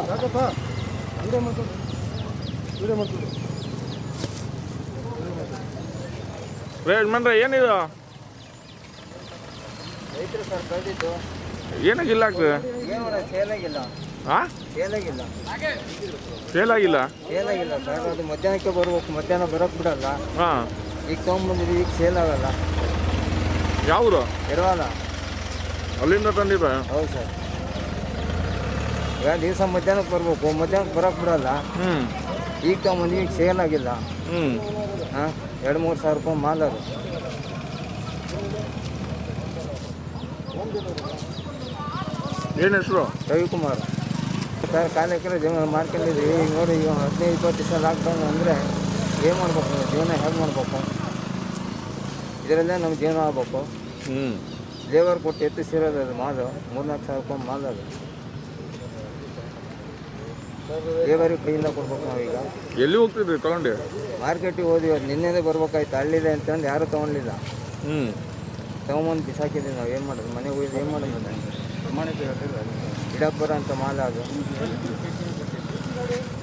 ಯಾಕಪ್ಪ ವಿಡಿಯೋ ಮಾಡ್ಕೊಂಡು ವಿಡಿಯೋ ಮಾಡ್ಕೊಂಡು ರೇ ಯಜಮಾನ್ರೆ ಏನಿದು ರೈತರು ಸರ್ ಬೆಳೆದಿದ್ದು ಏನಾಗಿಲ್ಲ ಆಗ್ತದೆ ಏನು ಮಾಡೋದು ಸೇಲಾಗಿಲ್ಲ ಹಾಂ ಸೇಲಾಗಿಲ್ಲ ಫೇಲ್ ಆಗಿಲ್ಲ ಸೇಲಾಗಿಲ್ಲ ಸರ್ ಅದು ಮಧ್ಯಾಹ್ನಕ್ಕೆ ಬರ್ಬೇಕು ಮಧ್ಯಾಹ್ನ ಬರೋಕ್ಕೆ ಬಿಡಲ್ಲ ಹಾಂ ಈಗ ತೊಗೊಂಬಂದಿದ್ದೀವಿ ಈಗ ಸೇಲ್ ಆಗಲ್ಲ ಯಾವ್ರು ಇರವಲ್ಲ ಅಲ್ಲಿಂದ ತಂದಿದ್ದ ಹೌದು ಸರ್ ಈಗ ದಿವಸ ಮಧ್ಯಾಹ್ನಕ್ಕೆ ಬರ್ಬೇಕು ಮಧ್ಯಾಹ್ನಕ್ಕೆ ಬರೋಕ್ಕೆ ಬಿಡಲ್ಲ ಹ್ಞೂ ಈಗ ತೊಗೊಂಬಂದಿವಿ ಈಗ ಸೇಲ್ ಆಗಿಲ್ಲ ಹ್ಞೂ ಹಾಂ ಎರಡು ಮೂರು ಸಾವಿರ ರೂಪಾಯಿ ಮಾಲ್ ಅದು ಏನು ಹೆಸರು ರವಿಕುಮಾರ್ ಸರ್ ಕಾಲ ಎಕರೆ ಜೀವನ ಮಾಡ್ಕೊಂಡಿದ್ದೀವಿ ಈಗ ನೋಡಿ ಈಗ ಹದಿನೈದು ಇಪ್ಪತ್ತು ದಿವಸ ಲಾಕ್ಡೌನ್ ಅಂದರೆ ಏನು ಮಾಡ್ಬೇಕು ನಾವು ಜೀವನ ಹೇಗೆ ಮಾಡ್ಬೇಕು ಇದರಲ್ಲೇ ನಮ್ಮ ಜೀವನ ಆಗ್ಬೇಕು ಹ್ಞೂ ಲೇಬರ್ ಕೊಟ್ಟು ಎತ್ತಿಸಿರೋದು ಅದು ಮಾಲು ಮೂರ್ನಾಲ್ಕು ಸಾವಿರ ರೂಪಾಯಿ ಮಾಲ್ ಅದು ಲೇಬರಿಗೆ ಕೈಯಿಂದ ಕೊಡ್ಬೇಕು ನಾವೀಗ ಎಲ್ಲಿ ಹೋಗ್ತಿದ್ರಿ ತಗೊಂಡು ಮಾರ್ಕೆಟಿಗೆ ಹೋದ್ವಿ ಅದು ನಿನ್ನೆನೇ ಬರ್ಬೇಕಾಯ್ತು ಹಳ್ಳಿದೆ ಅಂತಂದು ಯಾರೂ ತೊಗೊಂಡಿಲ್ಲ ಹ್ಞೂ ತೊಗೊಂಬಂದು ಬಿಸಾಕಿದ್ದೀವಿ ನಾವು ಏನು ಮಾಡೋದು ಮನೆಗೆ ಹೋಗಿ ಏನು ಮಾಡೋದು ಇಡಕ್ಕೆ ಬರೋ ಅಂತ ಮಾಲ್ ಅದು